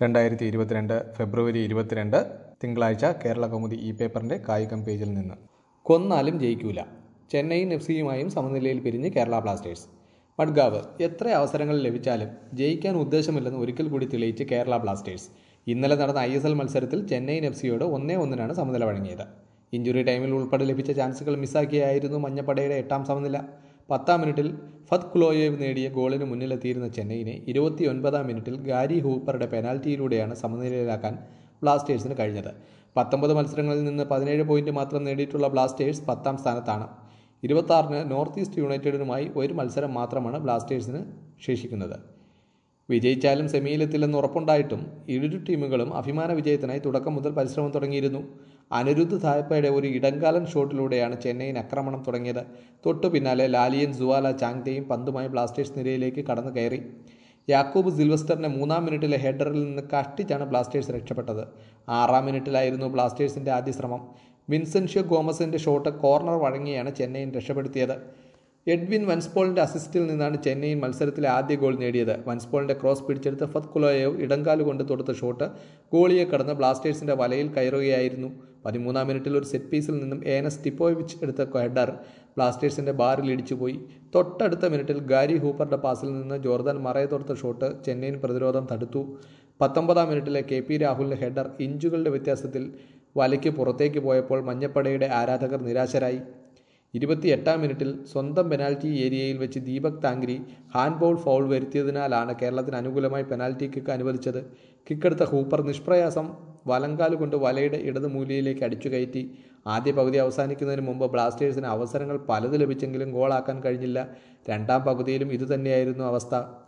രണ്ടായിരത്തി ഇരുപത്തിരണ്ട് ഫെബ്രുവരി ഇരുപത്തിരണ്ട് തിങ്കളാഴ്ച കേരള കൗമുദി ഇ പേപ്പറിന്റെ കായികം പേജിൽ നിന്ന് കൊന്നാലും ജയിക്കൂല ചെന്നൈയിൻ എഫ് സിയുമായും സമനിലയിൽ പിരിഞ്ഞ് കേരള ബ്ലാസ്റ്റേഴ്സ് മഡ്ഗാവ് എത്ര അവസരങ്ങൾ ലഭിച്ചാലും ജയിക്കാൻ ഉദ്ദേശമില്ലെന്ന് ഒരിക്കൽ കൂടി തെളിയിച്ച് കേരള ബ്ലാസ്റ്റേഴ്സ് ഇന്നലെ നടന്ന ഐ എസ് എൽ മത്സരത്തിൽ ചെന്നൈയിൻ എഫ് സിയോട് ഒന്നേ ഒന്നിനാണ് സമനില വഴങ്ങിയത് ഇഞ്ചുറി ടൈമിൽ ഉൾപ്പെടെ ലഭിച്ച ചാൻസുകൾ മിസ്സാക്കിയായിരുന്നു മഞ്ഞപ്പടയുടെ എട്ടാം സമനില പത്താം മിനിറ്റിൽ ഫത് ക്ലോയേവ് നേടിയ ഗോളിന് മുന്നിലെത്തിയിരുന്ന ചെന്നൈയിനെ ഇരുപത്തിയൊൻപതാം മിനിറ്റിൽ ഗാരി ഹൂപ്പറുടെ പെനാൽറ്റിയിലൂടെയാണ് സമനിലയിലാക്കാൻ ബ്ലാസ്റ്റേഴ്സിന് കഴിഞ്ഞത് പത്തൊമ്പത് മത്സരങ്ങളിൽ നിന്ന് പതിനേഴ് പോയിന്റ് മാത്രം നേടിയിട്ടുള്ള ബ്ലാസ്റ്റേഴ്സ് പത്താം സ്ഥാനത്താണ് ഇരുപത്താറിന് നോർത്ത് ഈസ്റ്റ് യുണൈറ്റഡിനുമായി ഒരു മത്സരം മാത്രമാണ് ബ്ലാസ്റ്റേഴ്സിന് ശേഷിക്കുന്നത് വിജയിച്ചാലും സെമിയിലെത്തില്ലെന്ന് ഉറപ്പുണ്ടായിട്ടും ഇരു ടീമുകളും അഭിമാന വിജയത്തിനായി തുടക്കം മുതൽ പരിശ്രമം തുടങ്ങിയിരുന്നു അനിരുദ്ധ് ധായപ്പയുടെ ഒരു ഇടങ്കാലൻ ഷോട്ടിലൂടെയാണ് ചെന്നൈയിൻ ആക്രമണം തുടങ്ങിയത് തൊട്ടു പിന്നാലെ ലാലിയൻ സുവാല ചാങ്തയും പന്തുമായി ബ്ലാസ്റ്റേഴ്സ് നിരയിലേക്ക് കടന്നു കയറി യാക്കൂബ് സിൽവസ്റ്ററിന്റെ മൂന്നാം മിനിറ്റിലെ ഹെഡറിൽ നിന്ന് കഷ്ടിച്ചാണ് ബ്ലാസ്റ്റേഴ്സ് രക്ഷപ്പെട്ടത് ആറാം മിനിറ്റിലായിരുന്നു ബ്ലാസ്റ്റേഴ്സിന്റെ ആദ്യ ശ്രമം വിൻസെൻഷ്യോ ഗോമസിന്റെ ഷോട്ട് കോർണർ വഴങ്ങിയാണ് ചെന്നൈയിൻ രക്ഷപ്പെടുത്തിയത് എഡ്വിൻ വൻസ്പോളിന്റെ അസിസ്റ്റിൽ നിന്നാണ് ചെന്നൈയിൻ മത്സരത്തിലെ ആദ്യ ഗോൾ നേടിയത് വൻസ്പോളിന്റെ ക്രോസ് പിടിച്ചെടുത്ത് ഫത് കുലോയേവ് ഇടങ്കാല് കൊണ്ട് തൊടുത്ത ഷോട്ട് ഗോളിയെ കടന്ന് ബ്ലാസ്റ്റേഴ്സിന്റെ വലയിൽ കയറുകയായിരുന്നു പതിമൂന്നാം മിനിറ്റിൽ ഒരു സെറ്റ് പീസിൽ നിന്നും ഏനസ് ടിപ്പോവിച്ച് എടുത്ത ഹെഡർ ബ്ലാസ്റ്റേഴ്സിന്റെ ബാറിൽ ഇടിച്ചുപോയി തൊട്ടടുത്ത മിനിറ്റിൽ ഗാരി ഹൂപ്പറുടെ പാസിൽ നിന്ന് ജോർദാൻ മറയെ തൊടുത്ത ഷോട്ട് ചെന്നൈയിൻ പ്രതിരോധം തടുത്തു പത്തൊമ്പതാം മിനിറ്റിലെ കെ പി രാഹുലിന്റെ ഹെഡർ ഇഞ്ചുകളുടെ വ്യത്യാസത്തിൽ വലയ്ക്ക് പുറത്തേക്ക് പോയപ്പോൾ മഞ്ഞപ്പടയുടെ ആരാധകർ നിരാശരായി ഇരുപത്തിയെട്ടാം മിനിറ്റിൽ സ്വന്തം പെനാൽറ്റി ഏരിയയിൽ വെച്ച് ദീപക് താങ്കരി ഹാൻഡ്ബോൾ ഫൗൾ വരുത്തിയതിനാലാണ് കേരളത്തിന് അനുകൂലമായി പെനാൽറ്റി കിക്ക് അനുവദിച്ചത് കിക്കെടുത്ത ഹൂപ്പർ നിഷ്പ്രയാസം വലങ്കാല് കൊണ്ട് വലയുടെ ഇടത് മൂലയിലേക്ക് അടിച്ചു കയറ്റി ആദ്യ പകുതി അവസാനിക്കുന്നതിന് മുമ്പ് ബ്ലാസ്റ്റേഴ്സിന് അവസരങ്ങൾ പലത് ലഭിച്ചെങ്കിലും ഗോളാക്കാൻ കഴിഞ്ഞില്ല രണ്ടാം പകുതിയിലും ഇതുതന്നെയായിരുന്നു അവസ്ഥ